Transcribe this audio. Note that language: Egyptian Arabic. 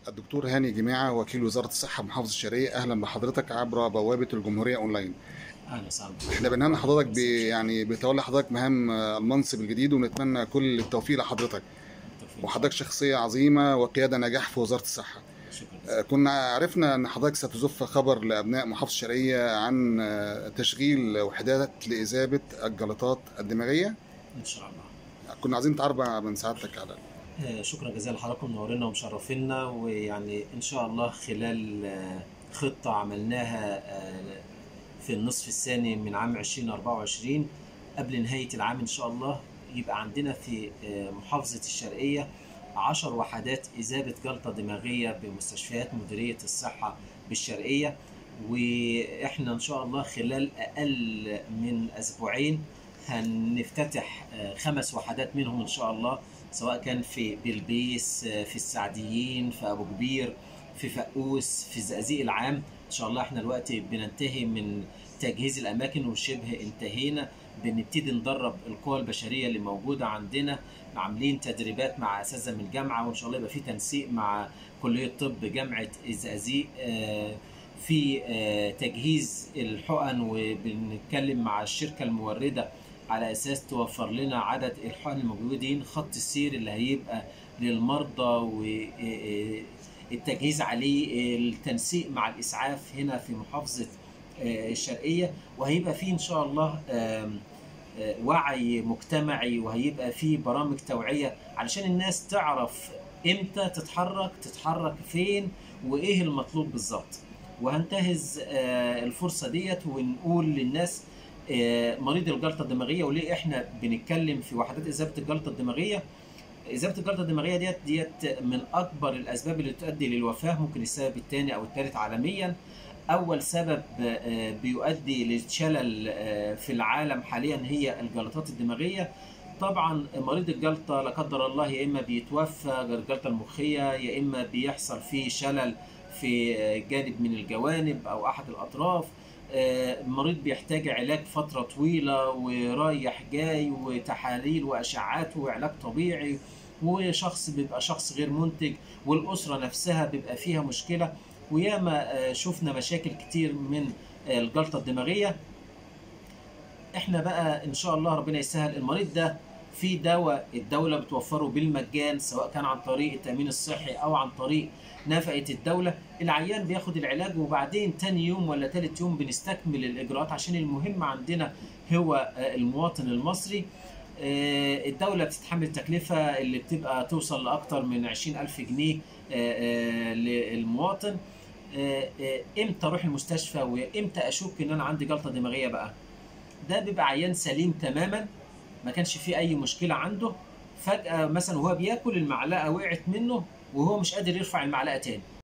الدكتور هاني جماعة وكيل وزارة الصحة محافظة الشرقية أهلا بحضرتك عبر بوابة الجمهورية أونلاين اهلا وسهلا احنا بنهني حضرتك ب يعني بتولي حضرتك مهام المنصب الجديد ونتمنى كل التوفيق لحضرتك بالتوفيق. وحضرتك شخصية عظيمة وقيادة نجاح في وزارة الصحة شكرا آه، كنا عرفنا ان حضرتك ستزف خبر لابناء محافظه الشرقيه عن آه، تشغيل وحدات لاذابه الجلطات الدماغيه ان شاء الله كنا عايزين نتعرف من سعادتك على آه، شكرا جزيلا لحضراتكم منورينا ومشرفينا ويعني ان شاء الله خلال آه، خطه عملناها آه، في النصف الثاني من عام 2024 قبل نهايه العام ان شاء الله يبقى عندنا في آه، محافظه الشرقيه 10 وحدات إذابة جلطة دماغية بمستشفيات مديرية الصحة بالشرقية وإحنا إن شاء الله خلال أقل من أسبوعين هنفتتح آه، خمس وحدات منهم إن شاء الله سواء كان في بلبيس آه، في السعديين في أبو كبير في فقوس في الزقازيق العام إن شاء الله إحنا دلوقتي بننتهي من تجهيز الأماكن وشبه انتهينا بنبتدي ندرب القوى البشرية اللي موجودة عندنا عاملين تدريبات مع اساتذه من الجامعه وان شاء الله يبقى في تنسيق مع كليه طب جامعه الزقازيق آه، في آه، تجهيز الحقن وبنتكلم مع الشركه المورده على اساس توفر لنا عدد الحقن الموجودين خط السير اللي هيبقى للمرضى والتجهيز عليه التنسيق مع الاسعاف هنا في محافظه آه، الشرقيه وهيبقى في ان شاء الله آم، آه، وعي مجتمعي وهيبقى فيه برامج توعية علشان الناس تعرف امتى تتحرك تتحرك فين وايه المطلوب بالظبط وهنتهز آه، الفرصة ديت ونقول للناس آه، مريض الجلطة الدماغية وليه احنا بنتكلم في وحدات إذابة الجلطة الدماغية إذابة الجلطة الدماغية ديت ديت من أكبر الأسباب اللي تؤدي للوفاة ممكن السبب الثاني أو الثالث عالميا اول سبب آه، بيؤدي للشلل آه، في العالم حاليا هي الجلطات الدماغيه طبعا مريض الجلطه لا قدر الله يا اما بيتوفى الجلطه المخيه يا اما بيحصل فيه شلل في آه، جانب من الجوانب او احد الاطراف آه، المريض بيحتاج علاج فتره طويله ورايح جاي وتحاليل واشعات وعلاج طبيعي وشخص بيبقى شخص غير منتج والاسره نفسها بيبقى فيها مشكله وياما آه، شفنا مشاكل كتير من آه، الجلطه الدماغيه احنا بقى ان شاء الله ربنا يسهل المريض ده في دواء الدولة بتوفره بالمجان سواء كان عن طريق التأمين الصحي أو عن طريق نفقة الدولة العيان بياخد العلاج وبعدين تاني يوم ولا تالت يوم بنستكمل الإجراءات عشان المهم عندنا هو آه، المواطن المصري آه، الدولة بتتحمل التكلفة اللي بتبقى توصل لأكتر من 20 ألف جنيه آه، آه، للمواطن آه، آه، امتى اروح المستشفى وامتى اشك ان انا عندي جلطه دماغيه بقى ده بيبقى عيان سليم تماما ما كانش فيه اي مشكله عنده فجاه مثلا وهو بياكل المعلقه وقعت منه وهو مش قادر يرفع المعلقه تاني